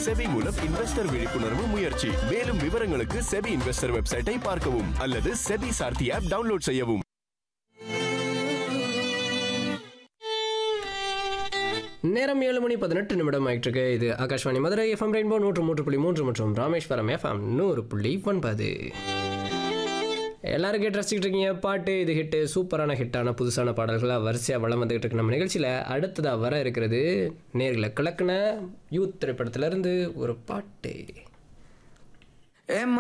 SEBI மூலம் investor விழிப்புணர்வு முயற்சி மேலும் விவரங்களுக்கு செபி இன்வெஸ்டர் வெப்சைட்டை பார்க்கவும் அல்லது செபி சார்த்தி ஆப் டவுன்லோட் செய்யவும் நேரம் ஏழு மணி பதினெட்டு நிமிடம் ஆயிட்டு இருக்கு இது ஆகாஷ்வாணி மதுரை எஃப்எம் ரெயின்போ நூற்று மூன்று புள்ளி மூன்று மற்றும் ராமேஸ்வரம் எஃப்எம் நூறு புள்ளி ஒன்பது எல்லாரும் கேட்டு ரசிச்சுட்டு இருக்கீங்க பாட்டு இது ஹிட்டு சூப்பரான ஹிட்டான புதுசான பாடல்களாக வரிசையாக வளம் வந்துகிட்டு இருக்கு நம்ம நிகழ்ச்சியில் அடுத்ததாக வர இருக்கிறது நேர்களை கிழக்குன யூத் திரைப்படத்திலிருந்து ஒரு பாட்டு ஏ